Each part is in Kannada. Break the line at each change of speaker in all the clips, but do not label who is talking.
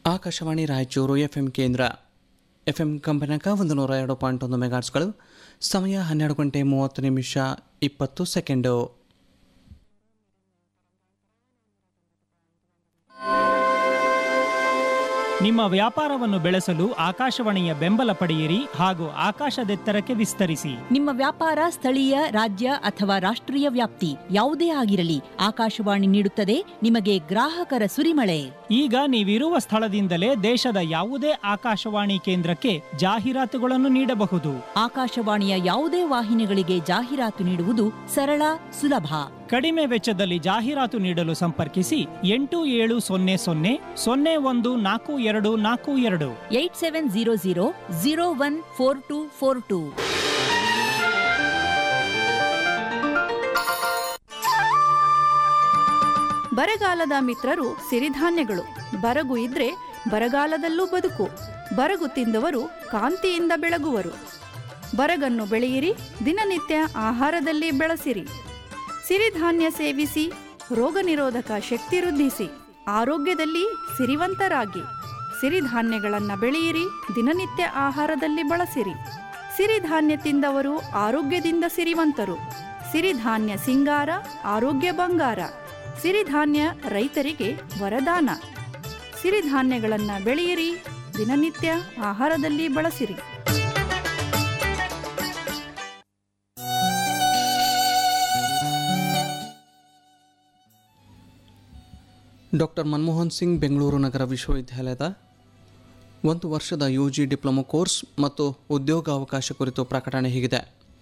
ಆಕಾಶವಾಣಿ ರಾಯಚೂರು ಎಫ್ ಎಂ ಕೇಂದ್ರ ಎಫ್ ಎಂ ಕಂಪನಕ ಒಂದು ನೂರ ಎರಡು ಪಾಯಿಂಟ್ ಒಂದು ಮೆಗಾಟ್ಸ್ಗಳು ಸಮಯ ಹನ್ನೆರಡು ಗಂಟೆ ಮೂವತ್ತು ನಿಮಿಷ ಇಪ್ಪತ್ತು ಸೆಕೆಂಡು
ನಿಮ್ಮ ವ್ಯಾಪಾರವನ್ನು ಬೆಳೆಸಲು ಆಕಾಶವಾಣಿಯ ಬೆಂಬಲ ಪಡೆಯಿರಿ ಹಾಗೂ ಆಕಾಶದೆತ್ತರಕ್ಕೆ ವಿಸ್ತರಿಸಿ
ನಿಮ್ಮ ವ್ಯಾಪಾರ ಸ್ಥಳೀಯ ರಾಜ್ಯ ಅಥವಾ ರಾಷ್ಟ್ರೀಯ ವ್ಯಾಪ್ತಿ ಯಾವುದೇ ಆಗಿರಲಿ ಆಕಾಶವಾಣಿ ನೀಡುತ್ತದೆ ನಿಮಗೆ ಗ್ರಾಹಕರ ಸುರಿಮಳೆ
ಈಗ ನೀವಿರುವ ಸ್ಥಳದಿಂದಲೇ ದೇಶದ ಯಾವುದೇ ಆಕಾಶವಾಣಿ ಕೇಂದ್ರಕ್ಕೆ ಜಾಹೀರಾತುಗಳನ್ನು ನೀಡಬಹುದು
ಆಕಾಶವಾಣಿಯ ಯಾವುದೇ ವಾಹಿನಿಗಳಿಗೆ ಜಾಹೀರಾತು ನೀಡುವುದು ಸರಳ ಸುಲಭ
ಕಡಿಮೆ ವೆಚ್ಚದಲ್ಲಿ ಜಾಹೀರಾತು ನೀಡಲು ಸಂಪರ್ಕಿಸಿ ಎಂಟು ಏಳು ಸೊನ್ನೆ ಸೊನ್ನೆ ಸೊನ್ನೆ ಒಂದು ನಾಲ್ಕು ಎರಡು ನಾಲ್ಕು ಎರಡು
eight seven zero zero zero one four two four two
ಬರಗಾಲದ ಮಿತ್ರರು ಸಿರಿಧಾನ್ಯಗಳು ಬರಗು ಇದ್ರೆ ಬರಗಾಲದಲ್ಲೂ ಬದುಕು ಬರಗು ತಿಂದವರು ಕಾಂತಿಯಿಂದ ಬೆಳಗುವರು ಬರಗನ್ನು ಬೆಳೆಯಿರಿ ದಿನನಿತ್ಯ ಆಹಾರದಲ್ಲಿ ಬೆಳೆಸಿರಿ ಸಿರಿಧಾನ್ಯ ಸೇವಿಸಿ ರೋಗ ನಿರೋಧಕ ಶಕ್ತಿ ವೃದ್ಧಿಸಿ ಆರೋಗ್ಯದಲ್ಲಿ ಸಿರಿವಂತರಾಗಿ ಸಿರಿಧಾನ್ಯಗಳನ್ನು ಬೆಳೆಯಿರಿ ದಿನನಿತ್ಯ ಆಹಾರದಲ್ಲಿ ಬಳಸಿರಿ ಸಿರಿಧಾನ್ಯ ತಿಂದವರು ಆರೋಗ್ಯದಿಂದ ಸಿರಿವಂತರು ಸಿರಿಧಾನ್ಯ ಸಿಂಗಾರ ಆರೋಗ್ಯ ಬಂಗಾರ ಸಿರಿಧಾನ್ಯ ರೈತರಿಗೆ ವರದಾನ ಸಿರಿಧಾನ್ಯಗಳನ್ನು ಬೆಳೆಯಿರಿ ದಿನನಿತ್ಯ ಆಹಾರದಲ್ಲಿ ಬಳಸಿರಿ
ಡಾಕ್ಟರ್ ಮನಮೋಹನ್ ಸಿಂಗ್ ಬೆಂಗಳೂರು ನಗರ ವಿಶ್ವವಿದ್ಯಾಲಯದ ಒಂದು ವರ್ಷದ ಯು ಜಿ ಡಿಪ್ಲೊಮೊ ಕೋರ್ಸ್ ಮತ್ತು ಉದ್ಯೋಗಾವಕಾಶ ಕುರಿತು ಪ್ರಕಟಣೆ ಹೀಗಿದೆ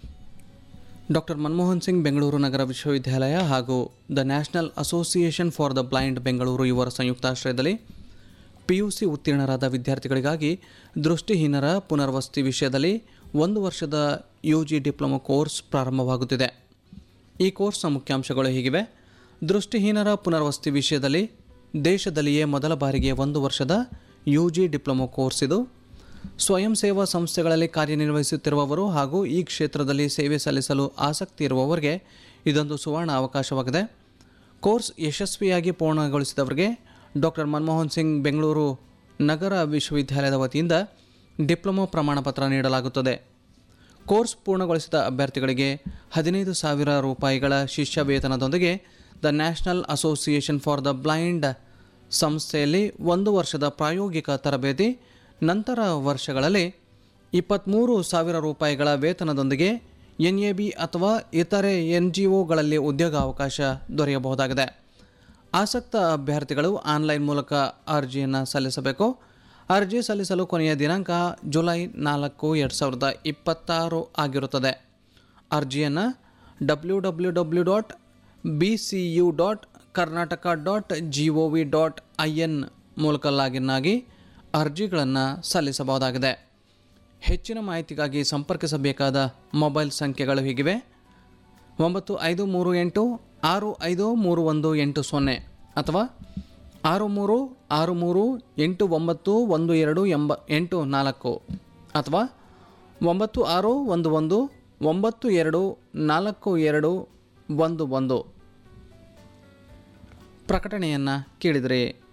ಡಾಕ್ಟರ್ ಮನಮೋಹನ್ ಸಿಂಗ್ ಬೆಂಗಳೂರು ನಗರ ವಿಶ್ವವಿದ್ಯಾಲಯ ಹಾಗೂ the national association for the blind Bengaluru ಇವರ ಸಂಯುಕ್ತಾಶ್ರಯದಲ್ಲಿ ಪಿಯುಸಿ ಉತ್ತೀರ್ಣರಾದ ವಿದ್ಯಾರ್ಥಿಗಳಿಗಾಗಿ ದೃಷ್ಟಿಹೀನರ ಪುನರ್ವಸತಿ ವಿಷಯದಲ್ಲಿ ಒಂದು ವರ್ಷದ ಯು ಜಿ ಡಿಪ್ಲೊಮೊ ಕೋರ್ಸ್ ಪ್ರಾರಂಭವಾಗುತ್ತಿದೆ ಈ ಕೋರ್ಸ್ನ ಮುಖ್ಯಾಂಶಗಳು ಹೀಗಿವೆ ದೃಷ್ಟಿಹೀನರ ಪುನರ್ವಸತಿ ವಿಷಯದಲ್ಲಿ ದೇಶದಲ್ಲಿಯೇ ಮೊದಲ ಬಾರಿಗೆ ಒಂದು ವರ್ಷದ ಯು ಜಿ ಡಿಪ್ಲೊಮೊ ಕೋರ್ಸ್ ಇದು ಸ್ವಯಂ ಸೇವಾ ಸಂಸ್ಥೆಗಳಲ್ಲಿ ಕಾರ್ಯನಿರ್ವಹಿಸುತ್ತಿರುವವರು ಹಾಗೂ ಈ ಕ್ಷೇತ್ರದಲ್ಲಿ ಸೇವೆ ಸಲ್ಲಿಸಲು ಆಸಕ್ತಿ ಇರುವವರಿಗೆ ಇದೊಂದು ಸುವರ್ಣ ಅವಕಾಶವಾಗಿದೆ ಕೋರ್ಸ್ ಯಶಸ್ವಿಯಾಗಿ ಪೂರ್ಣಗೊಳಿಸಿದವರಿಗೆ ಡಾಕ್ಟರ್ ಮನಮೋಹನ್ ಸಿಂಗ್ ಬೆಂಗಳೂರು ನಗರ ವಿಶ್ವವಿದ್ಯಾಲಯದ ವತಿಯಿಂದ ಡಿಪ್ಲೊಮೊ ಪ್ರಮಾಣಪತ್ರ ನೀಡಲಾಗುತ್ತದೆ ಕೋರ್ಸ್ ಪೂರ್ಣಗೊಳಿಸಿದ ಅಭ್ಯರ್ಥಿಗಳಿಗೆ ಹದಿನೈದು ಸಾವಿರ ರೂಪಾಯಿಗಳ ಶಿಷ್ಯ ವೇತನದೊಂದಿಗೆ the national association for the blind ಸಂಸ್ಥೆಯಲ್ಲಿ ಒಂದು ವರ್ಷದ ಪ್ರಾಯೋಗಿಕ ತರಬೇತಿ ನಂತರ ವರ್ಷಗಳಲ್ಲಿ ಇಪ್ಪತ್ತ್ಮೂರು ಸಾವಿರ ರೂಪಾಯಿಗಳ ವೇತನದೊಂದಿಗೆ ಎನ್ ಎ ಬಿ ಅಥವಾ ಇತರೆ ಎನ್ ಜಿ ಒಗಳಲ್ಲಿ ಉದ್ಯೋಗಾವಕಾಶ ದೊರೆಯಬಹುದಾಗಿದೆ ಆಸಕ್ತ ಅಭ್ಯರ್ಥಿಗಳು ಆನ್ಲೈನ್ ಮೂಲಕ ಅರ್ಜಿಯನ್ನು ಸಲ್ಲಿಸಬೇಕು ಅರ್ಜಿ ಸಲ್ಲಿಸಲು ಕೊನೆಯ ದಿನಾಂಕ ಜುಲೈ ನಾಲ್ಕು ಎರಡು ಸಾವಿರದ ಇಪ್ಪತ್ತಾರು ಆಗಿರುತ್ತದೆ ಅರ್ಜಿಯನ್ನು W W W dot B C U dot Karnataka dot G O V dot I N ಮೂಲಕ ಲಾಗಿನ್ ಆಗಿ ಅರ್ಜಿಗಳನ್ನು ಸಲ್ಲಿಸಬಹುದಾಗಿದೆ ಹೆಚ್ಚಿನ ಮಾಹಿತಿಗಾಗಿ ಸಂಪರ್ಕಿಸಬೇಕಾದ ಮೊಬೈಲ್ ಸಂಖ್ಯೆಗಳು ಹೀಗಿವೆ ಒಂಬತ್ತು ಐದು ಮೂರು ಎಂಟು ಆರು ಐದು ಮೂರು ಒಂದು ಎಂಟು ಸೊನ್ನೆ ಅಥವಾ ಆರು ಮೂರು ಆರು ಮೂರು ಎಂಟು ಒಂಬತ್ತು ಒಂದು ಎರಡು ಎಂಬ ಎಂಟು ನಾಲ್ಕು ಅಥವಾ ಒಂಬತ್ತು ಆರು ಒಂದು ಒಂದು ಒಂಬತ್ತು ಎರಡು ನಾಲ್ಕು ಎರಡು ಒಂದು ಒಂದು ಪ್ರಕಟಣೆಯನ್ನು ಕೇಳಿದರೆ